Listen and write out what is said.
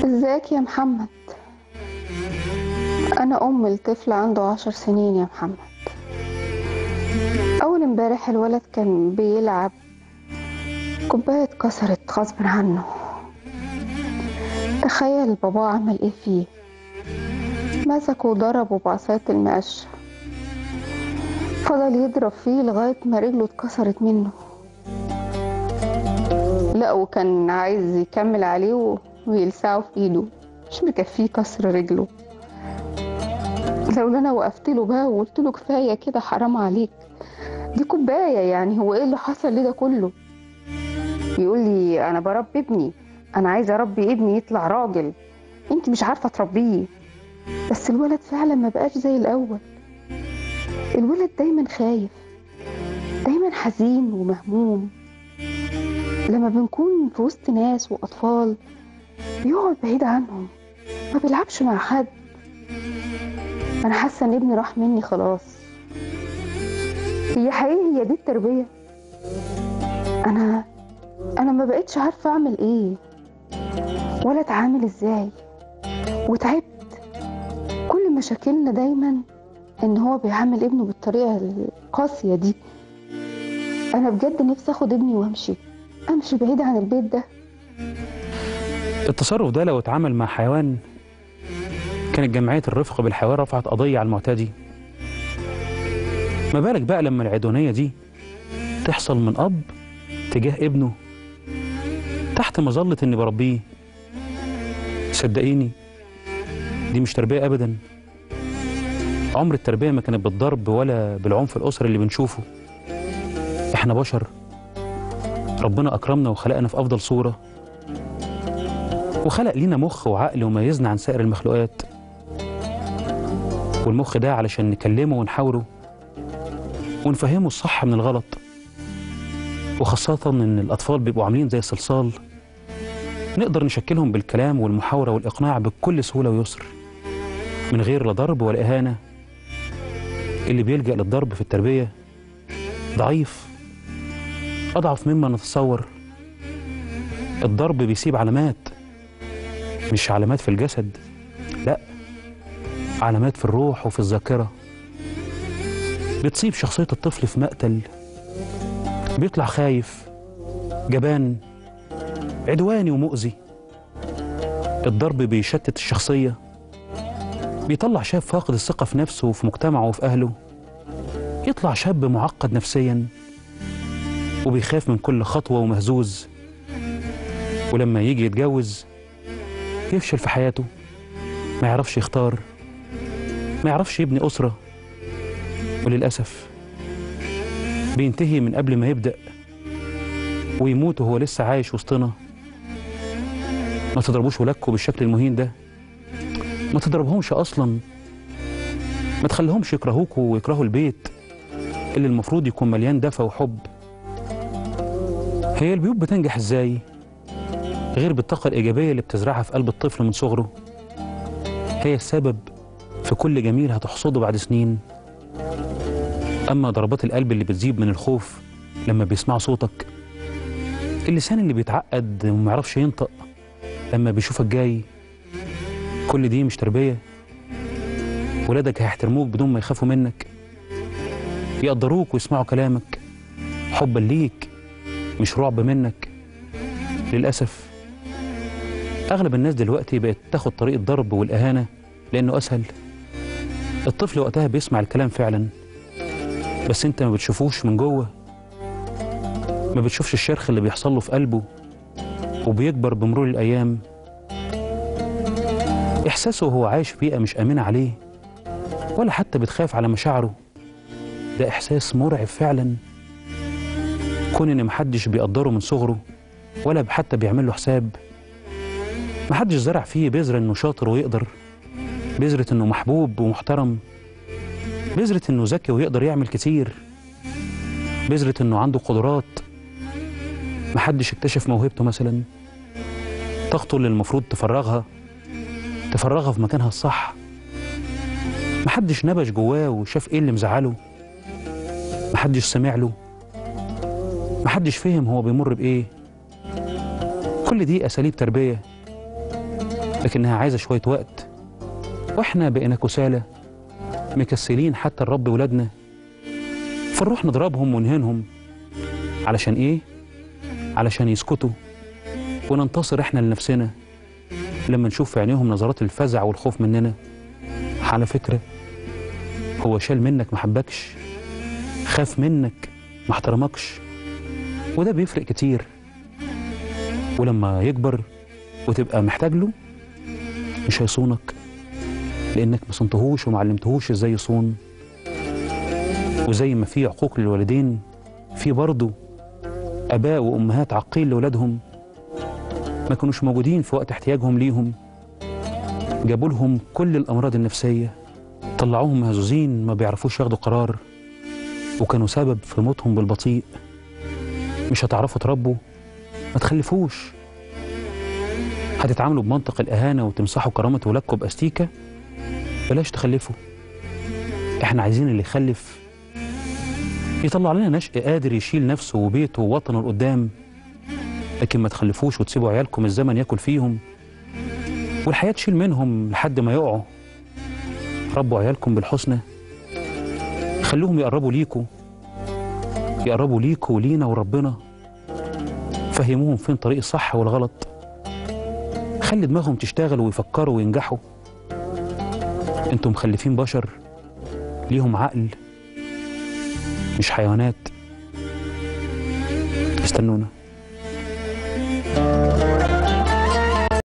ازيك يا محمد انا ام الطفل عنده عشر سنين يا محمد اول امبارح الولد كان بيلعب كوباية اتكسرت غصب عنه تخيل بابا عمل ايه فيه مسكه وضربه بعصاية المقشة فضل يضرب فيه لغاية ما رجله اتكسرت منه لا وكان عايز يكمل عليه و- ويلسعه في ايده مش مكفيه كسر رجله لولا انا وقفت له بقى وقلت له كفايه كده حرام عليك دي كوبايه يعني هو ايه اللي حصل ليه ده كله يقول لي انا بربي ابني انا عايزه اربي ابني يطلع راجل انت مش عارفه تربيه بس الولد فعلا ما بقاش زي الاول الولد دايما خايف دايما حزين ومهموم لما بنكون في وسط ناس واطفال بيقعد بعيد عنهم ما بيلعبش مع حد انا حاسه ان ابني راح مني خلاص هي حقيقي هي دي التربيه انا انا ما بقتش عارفه اعمل ايه ولا اتعامل ازاي وتعبت كل مشاكلنا دايما ان هو بيعامل ابنه بالطريقه القاسيه دي انا بجد نفسي اخد ابني وامشي امشي بعيد عن البيت ده التصرف ده لو اتعامل مع حيوان كانت جمعية الرفق بالحيوان رفعت قضية على المعتدي ما بالك بقى لما العدوانية دي تحصل من أب تجاه ابنه تحت مظلة إني بربيه صدقيني دي مش تربية أبدا عمر التربية ما كانت بالضرب ولا بالعنف الأسري اللي بنشوفه إحنا بشر ربنا أكرمنا وخلقنا في أفضل صورة وخلق لينا مخ وعقل وميزنا عن سائر المخلوقات والمخ ده علشان نكلمه ونحاوره ونفهمه الصح من الغلط وخاصة إن الأطفال بيبقوا عاملين زي الصلصال نقدر نشكلهم بالكلام والمحاورة والإقناع بكل سهولة ويسر من غير لا ضرب ولا إهانة اللي بيلجأ للضرب في التربية ضعيف أضعف مما نتصور الضرب بيسيب علامات مش علامات في الجسد لا علامات في الروح وفي الذاكرة بتصيب شخصية الطفل في مقتل بيطلع خايف جبان عدواني ومؤذي الضرب بيشتت الشخصية بيطلع شاب فاقد الثقة في نفسه وفي مجتمعه وفي أهله يطلع شاب معقد نفسيا وبيخاف من كل خطوة ومهزوز ولما يجي يتجوز يفشل في حياته ما يعرفش يختار ما يعرفش يبني أسرة وللأسف بينتهي من قبل ما يبدأ ويموت وهو لسه عايش وسطنا ما تضربوش ولادكم بالشكل المهين ده ما تضربهمش أصلا ما تخليهمش يكرهوكوا ويكرهوا البيت اللي المفروض يكون مليان دفى وحب هي البيوت بتنجح ازاي غير بالطاقة الإيجابية اللي بتزرعها في قلب الطفل من صغره هي السبب في كل جميل هتحصده بعد سنين أما ضربات القلب اللي بتزيد من الخوف لما بيسمعوا صوتك اللسان اللي بيتعقد وما يعرفش ينطق لما بيشوفك جاي كل دي مش تربية ولادك هيحترموك بدون ما يخافوا منك يقدروك ويسمعوا كلامك حبا ليك مش رعب منك للأسف أغلب الناس دلوقتي بقت تاخد طريق الضرب والإهانة لأنه أسهل الطفل وقتها بيسمع الكلام فعلا بس أنت ما بتشوفوش من جوه ما بتشوفش الشرخ اللي بيحصل له في قلبه وبيكبر بمرور الأيام إحساسه وهو عايش في بيئة مش آمنة عليه ولا حتى بتخاف على مشاعره ده إحساس مرعب فعلا كون إن محدش بيقدره من صغره ولا حتى بيعمل له حساب محدش زرع فيه بذرة إنه شاطر ويقدر بذرة إنه محبوب ومحترم بذرة إنه ذكي ويقدر يعمل كتير بذرة إنه عنده قدرات محدش اكتشف موهبته مثلا طاقته اللي المفروض تفرغها تفرغها في مكانها الصح محدش نبش جواه وشاف ايه اللي مزعله محدش سمع له محدش فهم هو بيمر بايه كل دي اساليب تربيه لكنها عايزة شوية وقت واحنا بقينا كسالى مكسلين حتى الرب ولادنا فنروح نضربهم ونهينهم علشان ايه؟ علشان يسكتوا وننتصر احنا لنفسنا لما نشوف في عينيهم نظرات الفزع والخوف مننا على فكرة هو شال منك ما حبكش خاف منك ما احترمكش وده بيفرق كتير ولما يكبر وتبقى محتاج له مش هيصونك لانك ما صنتهوش وما علمتهوش ازاي يصون وزي ما في عقوق للوالدين في برضه اباء وامهات عاقين لاولادهم ما كانوش موجودين في وقت احتياجهم ليهم جابوا لهم كل الامراض النفسيه طلعوهم مهزوزين ما بيعرفوش ياخدوا قرار وكانوا سبب في موتهم بالبطيء مش هتعرفوا تربوا ما تخلفوش هتتعاملوا بمنطق الإهانة وتمسحوا كرامة ولادكم بأستيكة بلاش تخلفوا احنا عايزين اللي يخلف يطلع لنا نشء قادر يشيل نفسه وبيته ووطنه لقدام لكن ما تخلفوش وتسيبوا عيالكم الزمن ياكل فيهم والحياة تشيل منهم لحد ما يقعوا ربوا عيالكم بالحسنى خلوهم يقربوا ليكوا يقربوا ليكوا ولينا وربنا فهموهم فين طريق الصح والغلط خلي دماغهم تشتغل ويفكروا وينجحوا انتم مخلفين بشر ليهم عقل مش حيوانات استنونا